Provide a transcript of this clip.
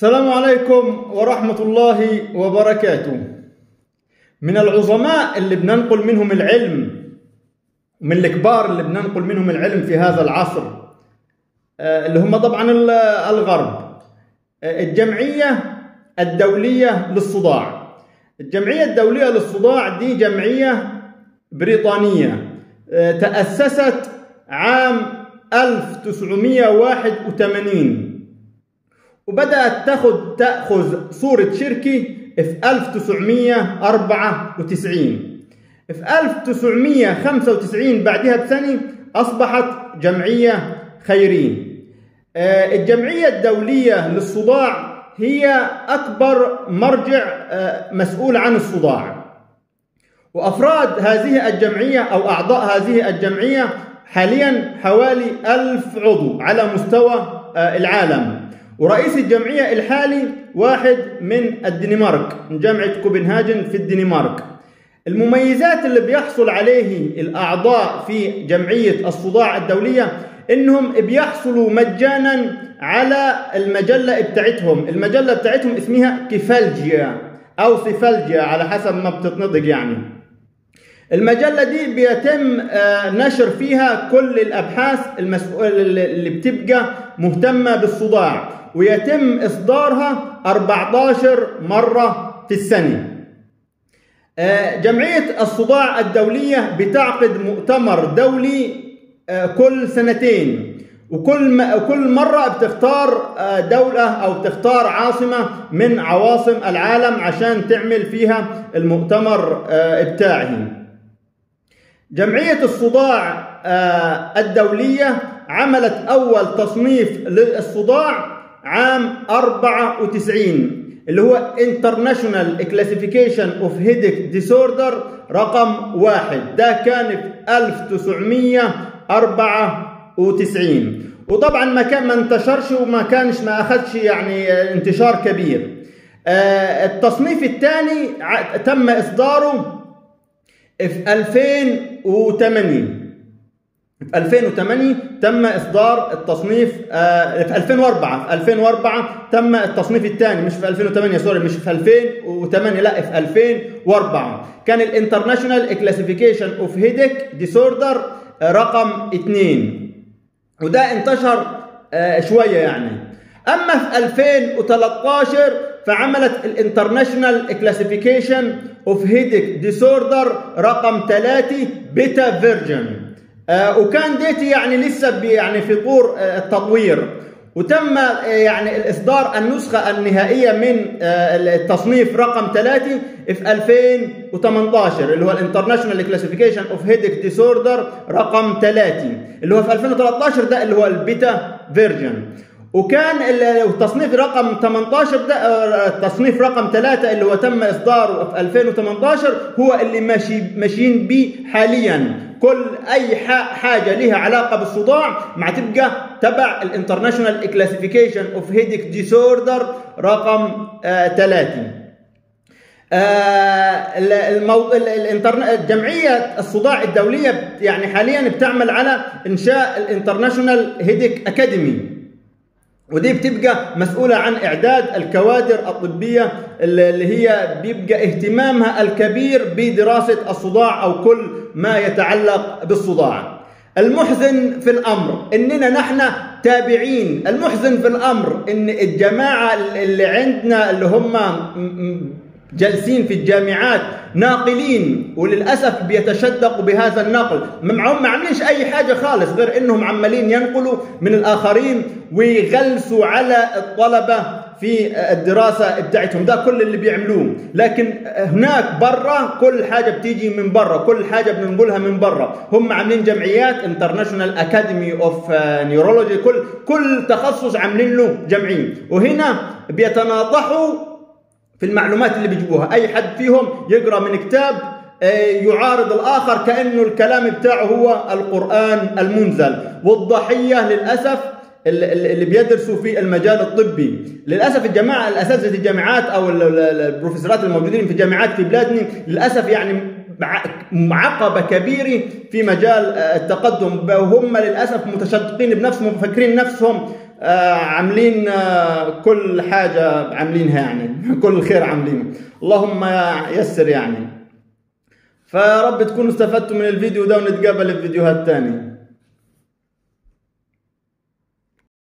السلام عليكم ورحمة الله وبركاته. من العظماء اللي بننقل منهم العلم من الكبار اللي بننقل منهم العلم في هذا العصر آه، اللي هم طبعا ال- الغرب. آه، الجمعية الدولية للصداع. الجمعية الدولية للصداع دي جمعية بريطانية آه، تأسست عام 1981 وبدأت تاخذ تأخذ صورة شركة في 1994 في 1995 بعدها بسنة أصبحت جمعية خيرية آه، الجمعية الدولية للصداع هي أكبر مرجع آه، مسؤول عن الصداع وأفراد هذه الجمعية أو أعضاء هذه الجمعية حاليا حوالي ألف عضو على مستوى آه، العالم ورئيس الجمعية الحالي واحد من الدنمارك من جامعة كوبنهاجن في الدنمارك المميزات اللي بيحصل عليه الأعضاء في جمعية الصداع الدولية إنهم بيحصلوا مجانا على المجلة بتاعتهم المجلة بتاعتهم اسمها كيفالجيا أو سيفالجيا على حسب ما بتتنطق يعني المجلة دي بيتم آه، نشر فيها كل الأبحاث المسؤول اللي بتبقى مهتمة بالصداع ويتم إصدارها 14 مرة في السنة آه، جمعية الصداع الدولية بتعقد مؤتمر دولي آه، كل سنتين وكل م- كل مرة بتختار آه، دولة أو بتختار عاصمة من عواصم العالم عشان تعمل فيها المؤتمر آه، بتاعه جمعية الصداع آه، الدولية عملت أول تصنيف للصداع عام 94 اللي هو International Classification of Headache Disorder رقم واحد ده كان في 1994 وطبعا ما كان ما انتشرش وما كانش ما أخذش يعني آه، انتشار كبير آه، التصنيف الثاني ع- تم إصداره في 2008 في 2008 تم اصدار التصنيف آه، في 2004 في 2004 تم التصنيف الثاني مش في 2008 سوري مش في 2008 لا في 2004 كان الانترناشونال كلاسيفيكيشن اوف هيدك ديسوردر رقم 2 وده انتشر آه، شويه يعني اما في 2013 فعملت الانترناشونال كلاسيفيكيشن اوف هيدك ديسوردر رقم 3 بيتا فيرجن آه، وكان ديتي يعني لسه بي- يعني في طور آه، التطوير وتم آه، يعني الاصدار النسخه النهائيه من آه، التصنيف رقم 3 في 2018 اللي هو الانترناشونال كلاسيفيكيشن اوف هيدك ديسوردر رقم 3 اللي هو في 2013 ده اللي هو البيتا فيرجن وكان ال- التصنيف رقم 18 ده آه، التصنيف رقم 3 اللي هو تم اصداره في 2018 هو اللي ماشي ماشيين بيه حاليا كل اي ح- حاجه لها علاقه بالصداع مع تبقى تبع الانترناشونال كلاسيفيكيشن اوف هيدك ديسوردر رقم 3 آه، ال- المو... ال- الانترن... جمعية الصداع الدولية يعني حاليا بتعمل على إنشاء الانترناشونال هيدك أكاديمي ودي بتبقى مسؤولة عن إعداد الكوادر الطبية اللي اللي هي بيبقى اهتمامها الكبير بدراسة الصداع أو كل ما يتعلق بالصداع المحزن في الأمر إننا نحن تابعين المحزن في الأمر إن الجماعة اللي عندنا اللي هم م- م- جالسين في الجامعات ناقلين وللاسف بيتشدقوا بهذا النقل ما معهم ما عاملينش اي حاجه خالص غير انهم عمالين ينقلوا من الاخرين ويغلسوا على الطلبه في الدراسه بتاعتهم ده كل اللي بيعملوه لكن هناك برا كل حاجه بتيجي من برا كل حاجه بنقولها من برا هم عاملين جمعيات انترناشونال اكاديمي اوف نيورولوجي كل كل تخصص عاملين له جمعيه وهنا بيتناطحوا في المعلومات اللي بيجيبوها اي حد فيهم يقرا من كتاب آه، يعارض الاخر كانه الكلام بتاعه هو القران المنزل والضحيه للاسف ال- ال- اللي بيدرسوا في المجال الطبي للاسف الجماعه الاساتذه الجامعات او ال- ال- البروفيسورات الموجودين في الجامعات في بلادنا للاسف يعني مع- عقبه كبيره في مجال آه، التقدم وهم للاسف متشدقين بنفسهم ومفكرين نفسهم آه، عاملين آه، كل حاجة عاملينها يعني كل الخير عاملينه اللهم يسر يعني فيا رب تكونوا استفدتوا من الفيديو ده ونتقابل في فيديوهات تانية